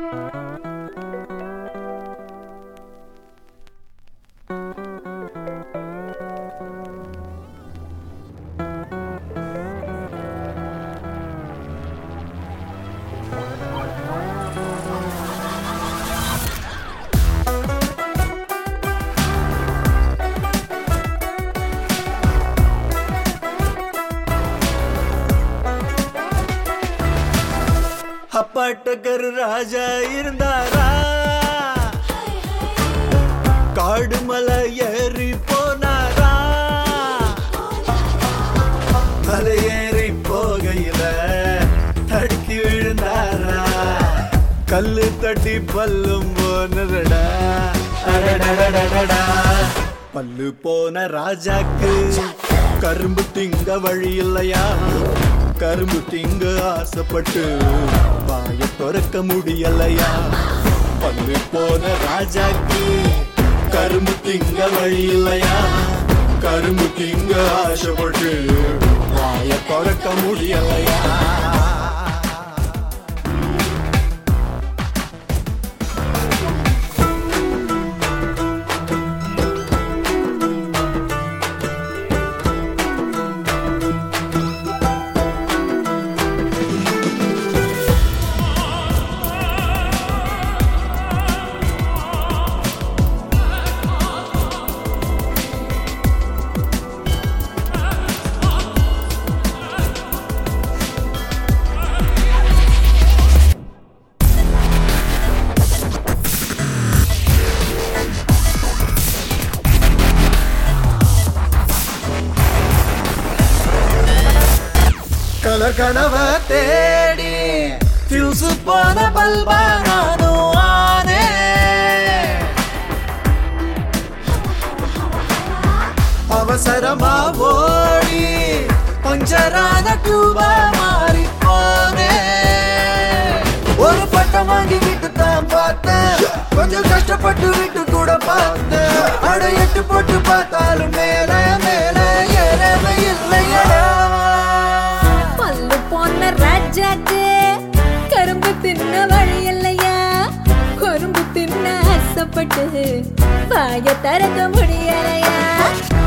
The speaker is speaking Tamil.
அப்பாட்டக்கரு ராஜா இருந்தாரா காடு மலை ஏறி போனாரா மலை ஏறி போகையில தடுக்கி விழுந்தாரா கல்லு தட்டி பல்லும் போனடா அடடடடடடா பல்லு போன ராஜாக்கு கரும்பு திங்க வழி இல்லையா கரும்பு திங்க ஆசைப்பட்டு வாய திறக்க முடியலையா பல்லு போன ராஜாக்கு கரும்பு திங்க வழி இல்லையா கரும்பு திங்க ஆசைப்பட்டு வாய திறக்க முடியலையா கலர் கனவ தேடி ஃபியூசு போன பல்பா நானும் ஆனே அவசரமா ஓடி பஞ்சரான டியூபா மாறி போனே ஒரு பட்டம் வாங்கி விட்டு தான் பார்த்தேன் கொஞ்சம் கஷ்டப்பட்டு விட்டு கூட பார்த்தேன் அட எட்டு போட்டு பார்த்தாலும் மேல மேல ஏறவே இல்லையடா பல்லு போன ராஜாக்கு கரும்பு தின்ன வழி இல்லையா கரும்பு தின்ன ஆசைப்பட்டு வாய திறக்க முடியலையா